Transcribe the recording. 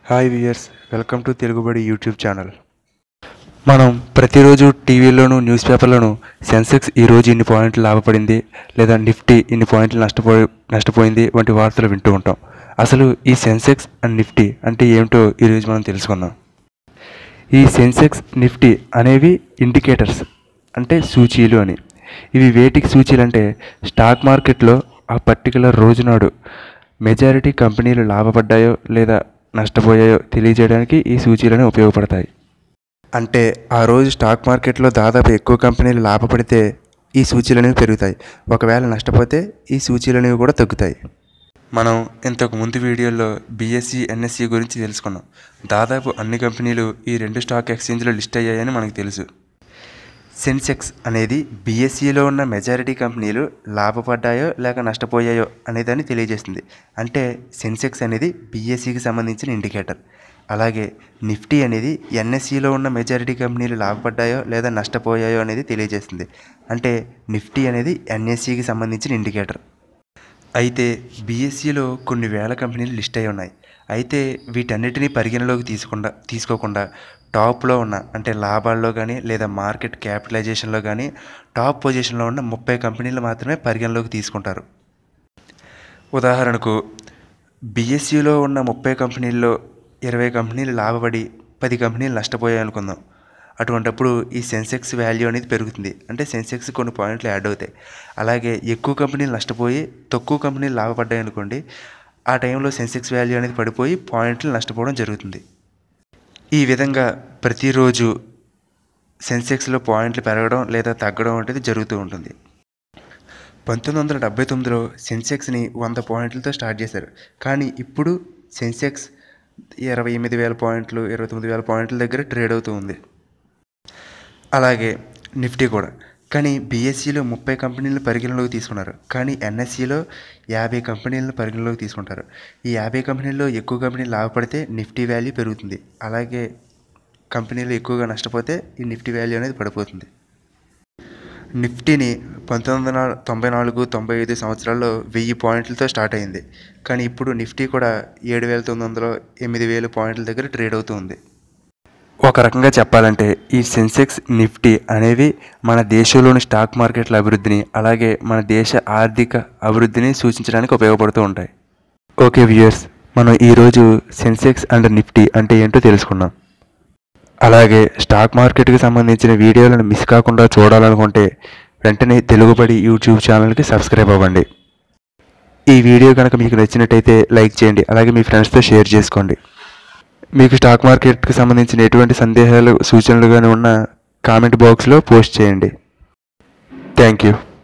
hi viewers welcome to Telugubadi YouTube channel మనం ప్రతిరోజు టీవీలోను news పేపర్లోను Sensex ఈరోజు ఇన్ని పాయింట్లు లాభపడింది లేదా నిఫ్టీ ఇన్ని పాయింట్లు నష్టపోయి నష్టపోయింది వంటి వార్తలు వింటూ ఉంటాం అసలు ఈ సెన్సెక్స్ అండ్ నిఫ్టీ అంటే ఏమిటో ఈరోజు మనం తెలుసుకుందాం ఈ సెన్సెక్స్ నిఫ్టీ అనేవి ఇండికేటర్స్ అంటే సూచీలు అని ఇవి వేటికి సూచీలు అంటే స్టాక్ మార్కెట్లో ఆ పర్టికులర్ రోజు నాడు మెజారిటీ కంపెనీలు లాభపడ్డాయో లేదా నష్టపోయాయో తెలియజేయడానికి ఈ సూచీలను ఉపయోగపడతాయి అంటే ఆ రోజు స్టాక్ మార్కెట్లో దాదాపు ఎక్కువ కంపెనీలు లాభపడితే ఈ సూచీలు అనేవి పెరుగుతాయి ఒకవేళ నష్టపోతే ఈ సూచీలు అనేవి కూడా తగ్గుతాయి మనం ఇంతకు ముందు వీడియోలో బీఎస్సీ ఎన్ఎస్సి గురించి తెలుసుకున్నాం దాదాపు అన్ని కంపెనీలు ఈ రెండు స్టాక్ ఎక్స్చేంజ్లో లిస్ట్ అయ్యాయని మనకు తెలుసు సెన్సెక్స్ అనేది బీఎస్సీలో ఉన్న మెజారిటీ కంపెనీలు లాభపడ్డాయో లేక నష్టపోయాయో అనేదాన్ని తెలియజేస్తుంది అంటే సెన్సెక్స్ అనేది బీఎస్సీకి సంబంధించిన ఇండికేటర్ అలాగే నిఫ్టీ అనేది ఎన్ఎస్సిలో ఉన్న మెజారిటీ కంపెనీలు లాభపడ్డాయో లేదా నష్టపోయాయో అనేది తెలియజేస్తుంది అంటే నిఫ్టీ అనేది ఎన్ఎస్సికి సంబంధించిన ఇండికేటర్ అయితే బీఎస్సీలో కొన్ని వేల కంపెనీలు లిస్ట్ అయి ఉన్నాయి అయితే వీటన్నిటిని పరిగణలోకి తీసుకుండా తీసుకోకుండా టాప్లో ఉన్న అంటే లాభాల్లో కానీ లేదా మార్కెట్ క్యాపిటలైజేషన్లో కానీ టాప్ పొజిషన్లో ఉన్న ముప్పై కంపెనీలు మాత్రమే పరిగణలోకి తీసుకుంటారు ఉదాహరణకు బీఎస్సీలో ఉన్న ముప్పై కంపెనీల్లో ఇరవై కంపెనీలు లాభపడి పది కంపెనీలు నష్టపోయాయి అనుకుందాం అటువంటప్పుడు ఈ సెన్సెక్స్ వాల్యూ అనేది పెరుగుతుంది అంటే సెన్సెక్స్ కొన్ని పాయింట్లు యాడ్ అవుతాయి అలాగే ఎక్కువ కంపెనీలు నష్టపోయి తక్కువ కంపెనీలు లాభపడ్డాయి అనుకోండి ఆ టైంలో సెన్సెక్స్ వాల్యూ అనేది పడిపోయి పాయింట్లు నష్టపోవడం జరుగుతుంది ఈ విధంగా ప్రతిరోజు సెన్సెక్స్లో పాయింట్లు పెరగడం లేదా తగ్గడం అనేది జరుగుతూ ఉంటుంది పంతొమ్మిది వందల డెబ్బై తొమ్మిదిలో సెన్సెక్స్ని వంద పాయింట్లతో స్టార్ట్ చేశారు కానీ ఇప్పుడు సెన్సెక్స్ ఇరవై ఎనిమిది వేల పాయింట్లు ఇరవై తొమ్మిది వేల పాయింట్ల దగ్గర ట్రేడ్ అవుతూ ఉంది అలాగే నిఫ్టీ కూడా కానీ బీఎస్సీలో ముప్పై కంపెనీలను పరిగణలోకి తీసుకున్నారు కానీ ఎన్ఎస్సిలో యాభై కంపెనీలను పరిగణలోకి తీసుకుంటారు ఈ యాభై కంపెనీల్లో ఎక్కువ కంపెనీలు లాభపడితే నిఫ్టీ వాల్యూ పెరుగుతుంది అలాగే కంపెనీలు ఎక్కువగా నష్టపోతే ఈ నిఫ్టీ వాల్యూ అనేది పడిపోతుంది నిఫ్టీని పంతొమ్మిది వందల తొంభై నాలుగు తొంభై ఐదు సంవత్సరాల్లో వెయ్యి పాయింట్లతో స్టార్ట్ అయింది కానీ ఇప్పుడు నిఫ్టీ కూడా ఏడు వేల తొమ్మిది వందల ఎనిమిది వేల పాయింట్ల దగ్గర ట్రేడ్ అవుతూ ఉంది ఒక రకంగా చెప్పాలంటే ఈ సెన్సెక్స్ నిఫ్టీ అనేవి మన దేశంలోని స్టాక్ మార్కెట్ల అభివృద్ధిని అలాగే మన దేశ ఆర్థిక అభివృద్ధిని సూచించడానికి ఉపయోగపడుతూ ఉంటాయి ఓకే వ్యూయర్స్ మనం ఈరోజు సెన్సెక్స్ అండ్ నిఫ్టీ అంటే ఏంటో తెలుసుకున్నాం అలాగే స్టాక్ మార్కెట్కి సంబంధించిన వీడియోలను మిస్ కాకుండా చూడాలనుకుంటే వెంటనే తెలుగుబడి యూట్యూబ్ ఛానల్కి సబ్స్క్రైబ్ అవ్వండి ఈ వీడియో కనుక మీకు నచ్చినట్టయితే లైక్ చేయండి అలాగే మీ ఫ్రెండ్స్తో షేర్ చేసుకోండి మీకు స్టాక్ మార్కెట్కి సంబంధించిన ఎటువంటి సందేహాలు సూచనలు కానీ ఉన్న కామెంట్ బాక్స్లో పోస్ట్ చేయండి థ్యాంక్ యూ